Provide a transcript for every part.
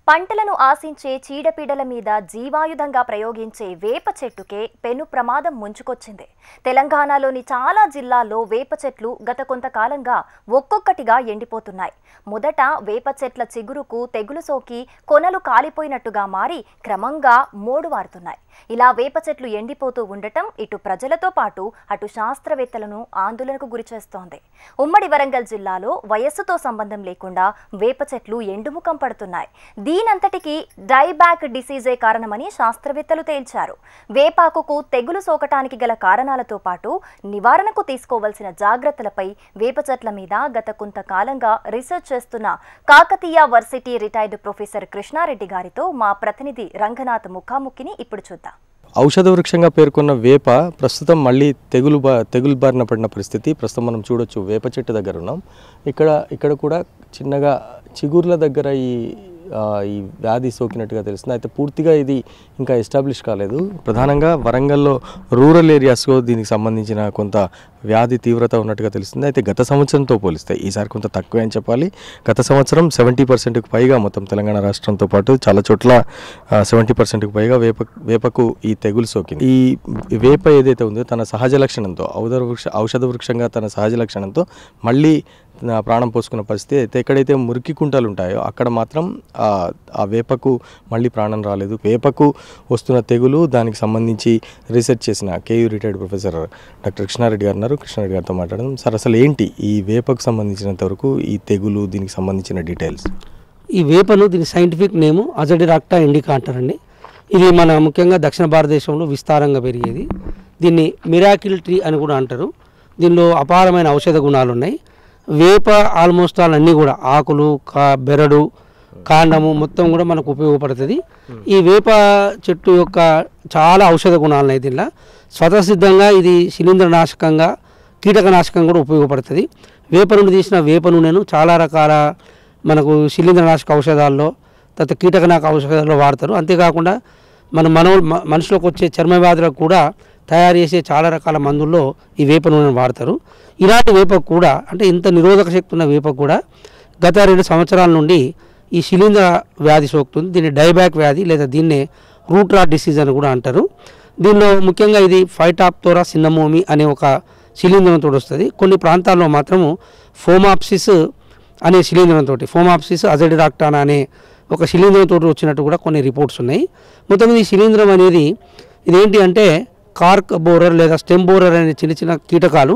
పంటలను ఆశించే చీడపీడల మీద జీవాయుధంగా ప్రయోగించే వేప చెట్టుకే పెను ప్రమాదం ముంచుకొచ్చింది తెలంగాణలోని చాలా జిల్లాల్లో వేప చెట్లు గత కొంతకాలంగా ఒక్కొక్కటిగా ఎండిపోతున్నాయి మొదట వేప చెట్ల చిగురుకు తెగులు సోకి కొనలు కాలిపోయినట్టుగా మారి క్రమంగా మోడువారుతున్నాయి ఇలా వేప చెట్లు ఎండిపోతూ ఉండటం ఇటు ప్రజలతో పాటు అటు శాస్త్రవేత్తలను ఆందోళనకు గురిచేస్తోంది ఉమ్మడి వరంగల్ జిల్లాలో వయస్సుతో సంబంధం లేకుండా వేప చెట్లు ఎండుముఖం పడుతున్నాయి దీనంతటికీ డైబ్యాక్ డిసీజే కారణమని శాస్త్రవేత్తలు తేల్చారు వేపాకుకు తెగులు సోకటానికి గల కారణాలతో పాటు నివారణకు తీసుకోవలసిన జాగ్రత్తలపై వేప చెట్ల మీద గత కొంతకాలంగా రీసెర్చ్ చేస్తున్న Kakatiya varsity retired professor Krishnareddy గారితో మా ప్రతినిధి రంగనాథ్ ముఖాముఖిని ఇప్పుడు చూద్దాం ఔషధ వృక్షంగా పేర్కొన్న వేప ప్రస్తుతం మళ్ళీ తెగులు బా తెగులు బారిన పడిన పరిస్థితి ప్రస్తుతం మనం చూడొచ్చు వేప చెట్టు దగ్గర ఉన్నాం ఇక్కడ ఇక్కడ కూడా చిన్నగా చిగుర్ల దగ్గర ఈ ఆ, ఈ వ్యాధి సోకినట్టుగా తెలుస్తుంది అయితే పూర్తిగా ఇది ఇంకా ఎస్టాబ్లిష్ కాలేదు ప్రధానంగా వరంగల్లో రూరల్ ఏరియాస్లో దీనికి సంబంధించిన కొంత వ్యాధి తీవ్రత ఉన్నట్టుగా తెలుస్తుంది అయితే గత సంవత్సరంతో పోలిస్తే ఈసారి కొంత తక్కువే అని చెప్పాలి గత సంవత్సరం సెవెంటీ పర్సెంట్కి పైగా మొత్తం తెలంగాణ రాష్ట్రంతో పాటు చాలా చోట్ల సెవెంటీ పర్సెంట్కి పైగా వేప వేపకు ఈ తెగులు సోకింది ఈ వేప ఏదైతే ఉందో తన సహజ లక్షణంతో ఔషధ వృక్ష ఔషధ వృక్షంగా తన సహజ లక్షణంతో మళ్ళీ ఆ, ప్రాణం పోసుకున్న పరిస్థితి అయితే ఎక్కడైతే మురికి కుంటలు ఉంటాయో అక్కడ మాత్రం ఆ ఆ వేపకు మళ్ళీ ప్రాణం రాలేదు వేపకు వస్తున్న తెగులు దానికి సంబంధించి రీసెర్చ్ చేసిన KU retired professor doctor Krishnareddy గారు ఉన్నారు కృష్ణారెడ్డి గారితో మాట్లాడడం సార్ అసలు ఏంటి ఈ వేపకు సంబంధించినంత వరకు ఈ తెగులు దీనికి సంబంధించిన డీటెయిల్స్ ఈ వేపను దీని సైంటిఫిక్ నేము అజడిరాక్టా ఇండికా అంటారండి ఇది మన ముఖ్యంగా దక్షిణ భారతదేశంలో విస్తారంగా పెరిగేది దీన్ని మిరాకిల్ ట్రీ అని కూడా అంటారు దీనిలో అపారమైన ఔషధ గుణాలు ఉన్నాయి వేప ఆల్మోస్ట్ ఆల్ అన్నీ కూడా ఆకులు కా బెరడు కాండము మొత్తం కూడా మనకు ఉపయోగపడుతుంది ఈ వేప చెట్టు యొక్క చాలా ఔషధ గుణాలు ఉన్నాయి దీనిలో స్వతసిద్ధంగా ఇది శిలీంద్రనాశకంగా కీటకనాశకంగా కూడా ఉపయోగపడుతుంది వేప నుండి తీసిన వేప నూనెను చాలా రకాల మనకు శిలీంద్రనాశక ఔషధాల్లో తర్వాత కీటకనాశక ఔషధాల్లో వాడతారు అంతేకాకుండా మన మన మనుషులకు వచ్చే చర్మ వ్యాధులకు కూడా తయారు చేసే చాలా రకాల మందుల్లో ఈ వేప నూనెను వాడతారు ఇలాంటి వేపకు కూడా అంటే ఇంత నిరోధక శక్తి ఉన్న వేపకు కూడా గత రెండు సంవత్సరాల నుండి ఈ శిలీంద్ర వ్యాధి సోకుతుంది దీన్ని డైబ్యాక్ వ్యాధి లేదా దీన్నే రూట్ రాట్ డిసీజ్ అని కూడా అంటారు దీనిలో ముఖ్యంగా ఇది ఫైటాప్తోరా సిన్నమోమి అనే ఒక శిలీంద్రంతో వస్తుంది కొన్ని ప్రాంతాల్లో మాత్రము ఫోమాప్సిస్ అనే శిలీంద్రంతో ఫోమాప్సిస్ అజడిరాక్టానా అనే ఒక శిలీంద్రంతో వచ్చినట్టు కూడా కొన్ని రిపోర్ట్స్ ఉన్నాయి మొత్తం మీద ఈ శిలీంద్రం అనేది ఇదేంటి అంటే కార్క్ బోరర్ లేదా స్టెమ్ బోరర్ అనే చిన్న చిన్న కీటకాలు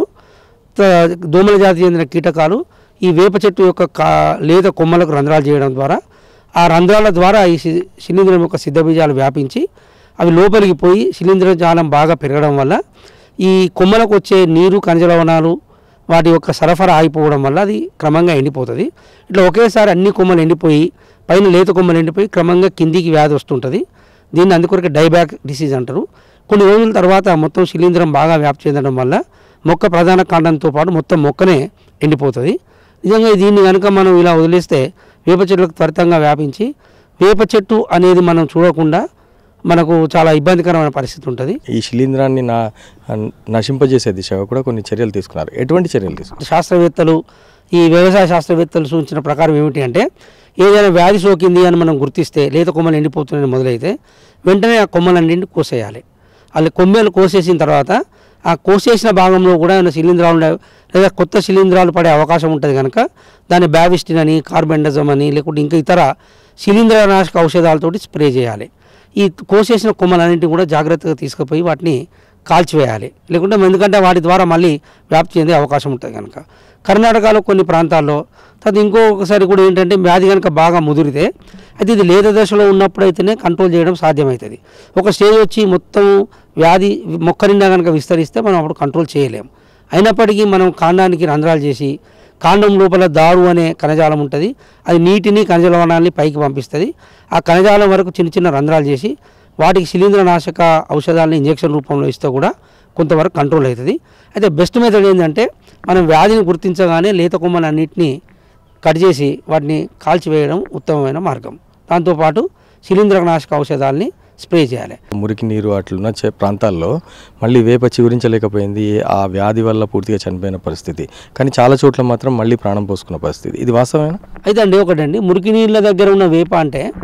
త- దోమల జాతి చెందిన కీటకాలు ఈ వేప చెట్టు యొక్క కా లేత కొమ్మలకు రంధ్రాలు చేయడం ద్వారా ఆ రంధ్రాల ద్వారా ఈ శి- శిలీంద్రం యొక్క సిద్ధబీజాలు వ్యాపించి అవి లోపలికి పోయి శిలీంద్ర జాలం బాగా పెరగడం వల్ల ఈ కొమ్మలకు వచ్చే నీరు ఖనిజ లవణాలు వాటి యొక్క సరఫరా ఆగిపోవడం వల్ల అది క్రమంగా ఎండిపోతుంది ఇట్లా ఒకేసారి అన్ని కొమ్మలు ఎండిపోయి పైన లేత కొమ్మలు ఎండిపోయి క్రమంగా కిందికి వ్యాధి వస్తుంటుంది దీన్ని అందుకొరకు డైబ్యాక్ డిసీజ్ అంటారు కొన్ని రోజుల తర్వాత మొత్తం శిలీంద్రం బాగా వ్యాప్తి చెందడం వల్ల మొక్క ప్రధాన కాండంతో పాటు మొత్తం మొక్కనే ఎండిపోతుంది నిజంగా దీన్ని కనుక మనం ఇలా వదిలేస్తే వేప చెట్లకు త్వరితంగా వ్యాపించి వేప చెట్టు అనేది మనం చూడకుండా మనకు చాలా ఇబ్బందికరమైన పరిస్థితి ఉంటుంది ఈ శిలీంధ్రాన్ని నా నశింపజేసే దిశగా కూడా కొన్ని చర్యలు తీసుకున్నారు ఎటువంటి చర్యలు తీసుకున్నారు శాస్త్రవేత్తలు ఈ వ్యవసాయ శాస్త్రవేత్తలు సూచించిన ప్రకారం ఏమిటి అంటే ఏదైనా వ్యాధి సోకింది అని మనం గుర్తిస్తే లేత కొమ్మలు ఎండిపోతున్నాయని మొదలైతే వెంటనే ఆ కొమ్మలన్నింటిని కోసేయాలి అలా కొమ్మలు కోసేసిన తర్వాత ఆ కోసేసిన భాగంలో కూడా ఏమైనా శిలీంధ్రాలు ఉండే లేదా కొత్త శిలీంధ్రాలు పడే అవకాశం ఉంటుంది కనుక దాన్ని బ్యావిస్టిన్ అని కార్బెండజం అని లేకుంటే ఇంకా ఇతర శిలీంద్రనాశక ఔషధాలతోటి స్ప్రే చేయాలి ఈ కోసేసిన కొమ్మలన్నింటినీ కూడా జాగ్రత్తగా తీసుకుపోయి వాటిని కాల్చివేయాలి లేకుంటే ఎందుకంటే వాటి ద్వారా మళ్ళీ వ్యాప్తి చెందే అవకాశం ఉంటుంది కనుక కర్ణాటకలో కొన్ని ప్రాంతాల్లో తర్వాత ఇంకొకసారి కూడా ఏంటంటే వ్యాధి కనుక బాగా ముదిరితే అయితే ఇది లేత దశలో ఉన్నప్పుడైతేనే కంట్రోల్ చేయడం సాధ్యమవుతుంది ఒక స్టేజ్ వచ్చి మొత్తం వ్యాధి మొక్క నిండా కనుక విస్తరిస్తే మనం అప్పుడు కంట్రోల్ చేయలేం అయినప్పటికీ మనం కాండానికి రంధ్రాలు చేసి కాండం లోపల దారు అనే కణజాలం ఉంటుంది అది నీటిని ఖనిజ లవణాలని పైకి పంపిస్తుంది ఆ కణజాలం వరకు చిన్న చిన్న రంధ్రాలు చేసి వాటికి శిలీంద్రనాశక ఔషధాలను ఇంజెక్షన్ రూపంలో ఇస్తే కూడా కొంతవరకు కంట్రోల్ అవుతుంది అయితే బెస్ట్ మెథడ్ ఏంటంటే మనం వ్యాధిని గుర్తించగానే లేత కొమ్మలన్నింటినీ కట్ చేసి వాటిని కాల్చివేయడం ఉత్తమమైన మార్గం దాంతోపాటు శిలీంద్రనాశక ఔషధాలని స్ప్రే చేయాలి మురికి నీరు అట్లున్న చే- ప్రాంతాల్లో మళ్ళీ వేప చిగురించలేకపోయింది ఆ వ్యాధి వల్ల పూర్తిగా చనిపోయిన పరిస్థితి కానీ చాలా చోట్ల మాత్రం మళ్ళీ ప్రాణం పోసుకున్న పరిస్థితి ఇది వాస్తవేనా అయితే అండి ఒకటండి మురికి నీళ్ళ దగ్గర ఉన్న వేప అంటే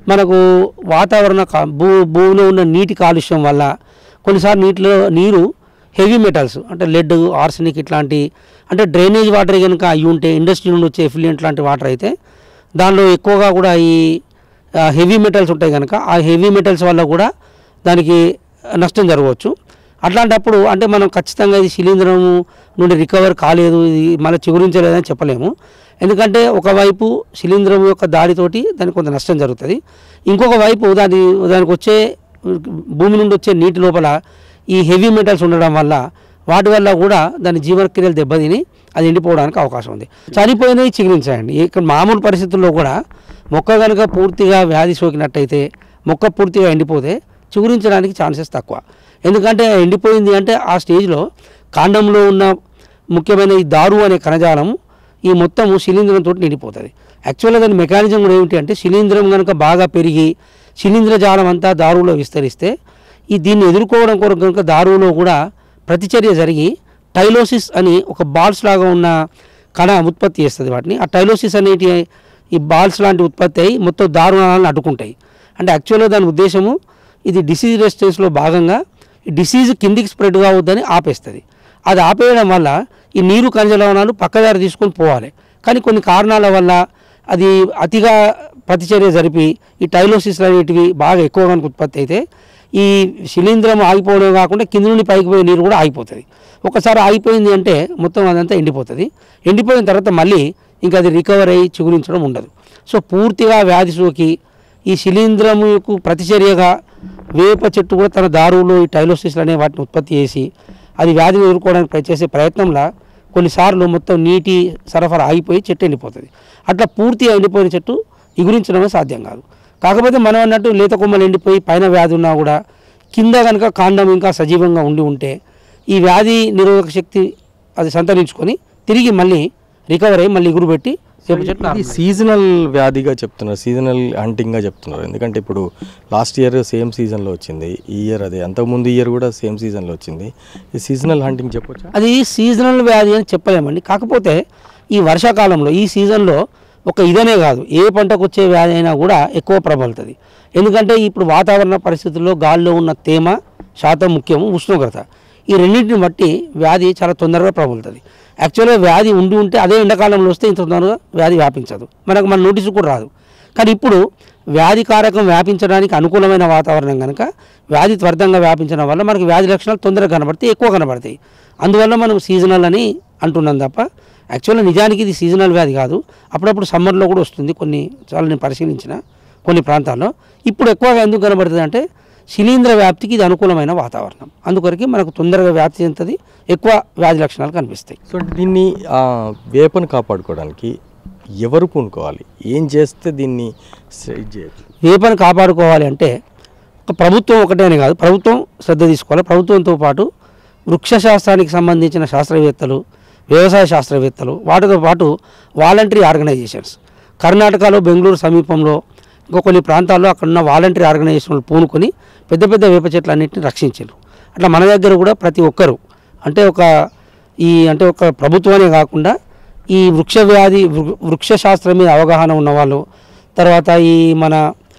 మనకు వాతావరణ కా- భూ భూమిలో ఉన్న నీటి కాలుష్యం వల్ల కొన్నిసార్లు నీటిలో నీరు హెవీ మెటల్స్ అంటే లెడ్ ఆర్సనిక్ ఇట్లాంటి అంటే డ్రైనేజ్ వాటర్ కనుక అయి ఉంటే ఇండస్ట్రీ నుండి వచ్చే ఎఫిలియంట్ లాంటి వాటర్ అయితే దానిలో ఎక్కువగా కూడా ఈ హెవీ మెటల్స్ ఉంటాయి కనుక ఆ హెవీ మెటల్స్ వల్ల కూడా దానికి నష్టం జరగవచ్చు అట్లాంటప్పుడు అంటే మనం ఖచ్చితంగా ఇది శిలీంధ్రం నుండి రికవర్ కాలేదు ఇది మళ్ళీ చిగురించలేదని చెప్పలేము ఎందుకంటే ఒకవైపు శిలీంధ్రం యొక్క దాడితోటి దానికి కొంత నష్టం జరుగుతుంది ఇంకొక వైపు దాని దానికి వచ్చే భూమి నుండి వచ్చే నీటి లోపల ఈ హెవీ మెటల్స్ ఉండడం వల్ల వాటి వల్ల కూడా దాని జీవక్రియలు దెబ్బతిని అది ఎండిపోవడానికి అవకాశం ఉంది చనిపోయినవి చిగురించాయండి ఇక్కడ మామూలు పరిస్థితుల్లో కూడా మొక్క కనుక పూర్తిగా వ్యాధి సోకినట్టయితే మొక్క పూర్తిగా ఎండిపోతే చిగురించడానికి ఛాన్సెస్ తక్కువ ఎందుకంటే ఎండిపోయింది అంటే ఆ స్టేజ్లో కాండంలో ఉన్న ముఖ్యమైన ఈ దారు అనే కణజాలం ఈ మొత్తము శిలీంధ్రంతో నిండిపోతుంది యాక్చువల్గా దాని మెకానిజం కూడా ఏమిటి అంటే శిలీంధ్రం కనుక బాగా పెరిగి శిలీంధ్ర జాలం అంతా దారువులో విస్తరిస్తే ఈ దీన్ని ఎదుర్కోవడం కొరకు కనుక దారువులో కూడా ప్రతిచర్య జరిగి టైలోసిస్ అని ఒక బాల్స్ లాగా ఉన్న కణ ఉత్పత్తి చేస్తుంది వాటిని ఆ టైలోసిస్ అనేటి ఈ బాల్స్ లాంటి ఉత్పత్తి అయ్యి మొత్తం దారుణాలను అడ్డుకుంటాయి అంటే యాక్చువల్గా దాని ఉద్దేశము ఇది డిసీజ్ రెసిస్టెన్స్లో భాగంగా ఈ డిసీజ్ కిందికి స్ప్రెడ్ కావద్దని ఆపేస్తుంది అది ఆపేయడం వల్ల ఈ నీరు ఖనిజ లవణాలు పక్కదారి తీసుకొని పోవాలి కానీ కొన్ని కారణాల వల్ల అది అతిగా ప్రతిచర్య జరిపి ఈ టైలోసిస్ అనేటివి బాగా ఎక్కువగా కనుక ఉత్పత్తి అయితే ఈ శిలీంధ్రం ఆగిపోవడం కాకుండా కింద నుండి పైకి పోయే నీరు కూడా ఆగిపోతుంది ఒకసారి ఆగిపోయింది అంటే మొత్తం అదంతా ఎండిపోతుంది ఎండిపోయిన తర్వాత మళ్ళీ ఇంకా అది రికవర్ అయ్యి చిగురించడం ఉండదు సో పూర్తిగా వ్యాధి సోకి ఈ శిలీంధ్రముకు ప్రతిచర్యగా వేప చెట్టు కూడా తన దారులు ఈ టైలోసిస్ అనే వాటిని ఉత్పత్తి చేసి అది వ్యాధిని ఎదుర్కోవడానికి ప్రయ- చేసే ప్రయత్నంలో కొన్నిసార్లు మొత్తం నీటి సరఫరా ఆగిపోయి చెట్టు ఎండిపోతుంది అట్లా పూర్తిగా ఎండిపోయిన చెట్టు ఎగురించడమే సాధ్యం కాదు కాకపోతే మనం అన్నట్టు లేత కొమ్మలు ఎండిపోయి పైన వ్యాధి ఉన్నా కూడా కింద కనుక కాండం ఇంకా సజీవంగా ఉండి ఉంటే ఈ వ్యాధి నిరోధక శక్తి అది సంతరించుకొని తిరిగి మళ్ళీ రికవర్ అయ్యి మళ్ళీ ఎగురు పెట్టి వేప చెట్టు ఇది నార్మల్ సీజనల్ వ్యాధిగా చెప్తున్నారు సీజనల్ హంటింగ్గా చెప్తున్నారు ఎందుకంటే ఇప్పుడు లాస్ట్ ఇయర్ సేమ్ సీజన్లో వచ్చింది ఈ ఇయర్ అదే అంతకుముందు ఇయర్ కూడా సేమ్ సీజన్లో వచ్చింది ఈ సీజనల్ హంటింగ్ చెప్పొచ్చా అది సీజనల్ వ్యాధి అని చెప్పలేమండి కాకపోతే ఈ వర్షాకాలంలో ఈ సీజన్లో ఒక ఇదనే కాదు ఏ పంటకు వచ్చే వ్యాధి అయినా కూడా ఎక్కువ ప్రబలుతుంది ఎందుకంటే ఇప్పుడు వాతావరణ పరిస్థితుల్లో గాల్లో ఉన్న తేమ శాతం ముఖ్యము ఉష్ణోగ్రత ఈ రెండింటిని బట్టి వ్యాధి చాలా తొందరగా ప్రబలుతుంది యాక్చువల్గా వ్యాధి ఉండి ఉంటే అదే ఎండాకాలంలో వస్తే ఇంత తొందరగా వ్యాధి వ్యాపించదు మనకు మన నోటీసు కూడా రాదు కానీ ఇప్పుడు వ్యాధి కారకం వ్యాపించడానికి అనుకూలమైన వాతావరణం కనుక వ్యాధి త్వరితంగా వ్యాపించడం వల్ల మనకి వ్యాధి లక్షణాలు తొందరగా కనబడతాయి ఎక్కువ కనబడతాయి అందువల్ల మనం సీజనల్ అని అంటున్నాం తప్ప యాక్చువల్గా నిజానికి ఇది సీజనల్ వ్యాధి కాదు అప్పుడప్పుడు సమ్మర్లో కూడా వస్తుంది కొన్ని చాలా నేను పరిశీలించిన కొన్ని ప్రాంతాల్లో ఇప్పుడు ఎక్కువగా ఎందుకు కనబడుతుంది అంటే శిలీంధ్ర వ్యాప్తికి ఇది అనుకూలమైన వాతావరణం అందుకొరకు మనకు తొందరగా వ్యాప్తి చెందుతుంది ఎక్కువ వ్యాధి లక్షణాలు కనిపిస్తాయి సో దీన్ని ఆ, వేపను కాపాడుకోవడానికి ఎవరు పూనుకోవాలి ఏం చేస్తే దీన్ని సెట్ చేయొచ్చు వేపను కాపాడుకోవాలి అంటే ఒక ప్రభుత్వం ఒకటే అని కాదు ప్రభుత్వం శ్రద్ధ తీసుకోవాలి ప్రభుత్వంతో పాటు వృక్షశాస్త్రానికి సంబంధించిన శాస్త్రవేత్తలు వ్యవసాయ శాస్త్రవేత్తలు వాటితో పాటు వాలంటరీ ఆర్గనైజేషన్స్ కర్ణాటకలో బెంగళూరు సమీపంలో ఇంకా కొన్ని ప్రాంతాల్లో అక్కడ ఉన్న వాలంటరీ ఆర్గనైజేషన్లు పూనుకొని పెద్ద పెద్ద వేప చెట్లన్నింటినీ రక్షించారు అట్లా మన దగ్గర కూడా ప్రతి ఒక్కరు అంటే ఒక ఈ అంటే ఒక ప్రభుత్వమే కాకుండా ఈ వృక్ష వ్యాధి వృ- వృక్ష శాస్త్రం మీద అవగాహన ఉన్నవాళ్ళు తర్వాత ఈ మన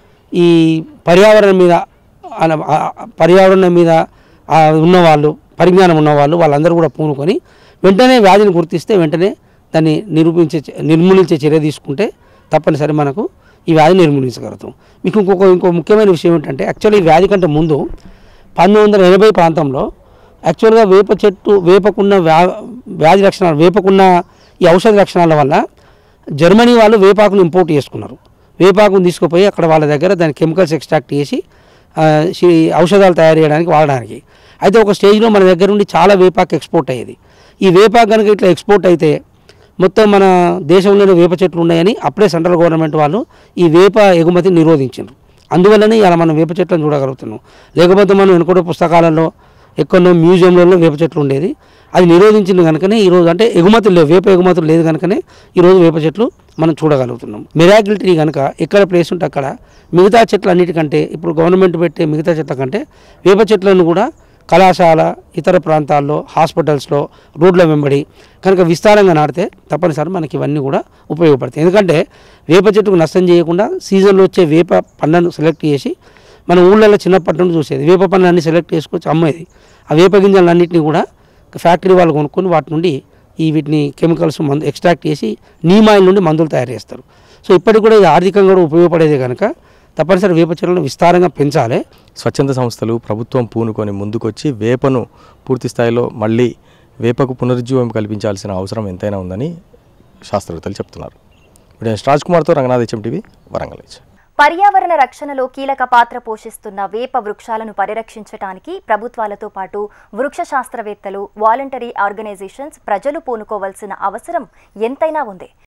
ఈ పర్యావరణం మీద అన- ఆ- ఆ పర్యావరణం మీద ఆ ఉన్నవాళ్ళు పరిజ్ఞానం ఉన్నవాళ్ళు వాళ్ళందరూ కూడా పూనుకొని వెంటనే వ్యాధిని గుర్తిస్తే వెంటనే దాన్ని నిరూపించే చ- నిర్మూలించే చర్య తీసుకుంటే తప్పనిసరి మనకు ఈ వ్యాధిని నిర్మూలించగలుగుతాం మీకు ఇంకొక ఇంకో ముఖ్యమైన విషయం ఏంటంటే యాక్చువల్లీ ఈ వ్యాధి కంటే ముందు పంతొమ్మిది వందల ఎనభై ప్రాంతంలో యాక్చువల్గా వేప చెట్టు వేపకున్న వ్యా వ్యాధి లక్షణాలు వేపకున్న ఈ ఔషధ లక్షణాల వల్ల జర్మనీ వాళ్ళు వేపాకును ఇంపోర్ట్ చేసుకున్నారు వేపాకును తీసుకుపోయి అక్కడ వాళ్ళ దగ్గర దాని కెమికల్స్ ఎక్స్ట్రాక్ట్ చేసి ఆ, షి- ఔషధాలు తయారు చేయడానికి వాడడానికి అయితే ఒక స్టేజ్లో మన దగ్గర నుండి చాలా వేపాకు ఎక్స్పోర్ట్ అయ్యేది ఈ వేపాకు కనుక ఇట్లా ఎక్స్పోర్ట్ అయితే మొత్తం మన దేశంలోనే వేప చెట్లు ఉన్నాయని అప్పుడే సెంట్రల్ గవర్నమెంట్ వాళ్ళు ఈ వేప ఎగుమతిని నిరోధించారు అందువల్లనే ఇలా మనం వేప చెట్లను చూడగలుగుతున్నాం లేకపోతే మనం వెనుకటి పుస్తకాలలో ఎక్కడో మ్యూజియంలలో వేప చెట్లు ఉండేది అది నిరోధించింది కనుకనే ఈరోజు అంటే ఎగుమతులు లేవు వేప ఎగుమతులు లేదు కనుకనే ఈరోజు వేప చెట్లు మనం చూడగలుగుతున్నాం మిరాకిల్ ట్రీ కనుక ఎక్కడ ప్లేస్ ఉంటే అక్కడ మిగతా చెట్లు అన్నిటికంటే ఇప్పుడు గవర్నమెంట్ పెట్టే మిగతా చెట్ల కంటే వేప చెట్లను కూడా కళాశాల ఇతర ప్రాంతాల్లో హాస్పిటల్స్లో రోడ్ల వెంబడి కనుక విస్తారంగా నాటితే తప్పనిసరి మనకి ఇవన్నీ కూడా ఉపయోగపడతాయి ఎందుకంటే వేప చెట్టుకు నష్టం చేయకుండా సీజన్లో వచ్చే వేప పండ్లను సెలెక్ట్ చేసి మన ఊళ్ళల్లో చిన్నప్పటి నుండి చూసేది వేప పండ్లన్నీ సెలెక్ట్ చేసుకొచ్చి అమ్మేది ఆ వేప గింజలన్నింటినీ కూడా ఫ్యాక్టరీ వాళ్ళు కొనుక్కొని వాటి నుండి ఈ వీటిని కెమికల్స్ మందు ఎక్స్ట్రాక్ట్ చేసి నీమ్ ఆయిల్ నుండి మందులు తయారు చేస్తారు సో ఇప్పటికి కూడా ఇది ఆర్థికంగా కూడా ఉపయోగపడేదే కనుక తప్పనిసరి వేప చెట్లను విస్తారంగా పెంచాలి స్వచ్ఛంద సంస్థలు ప్రభుత్వం పూనుకొని ముందుకొచ్చి వేపను పూర్తి స్థాయిలో మళ్ళీ వేపకు పునరుజ్జీవం కల్పించాల్సిన అవసరం ఎంతైనా ఉందని శాస్త్రవేత్తలు చెప్తున్నారు వీడియో రాజ్ కుమార్తో రంగనాథ్ హెచ్ఎం టీవీ వరంగల్ నుంచి పర్యావరణ రక్షణలో కీలక పాత్ర పోషిస్తున్న వేప వృక్షాలను పరిరక్షించడానికి ప్రభుత్వాలతో పాటు వృక్ష శాస్త్రవేత్తలు వాలంటరీ ఆర్గనైజేషన్స్ ప్రజలు పూనుకోవాల్సిన అవసరం ఎంతైనా ఉంది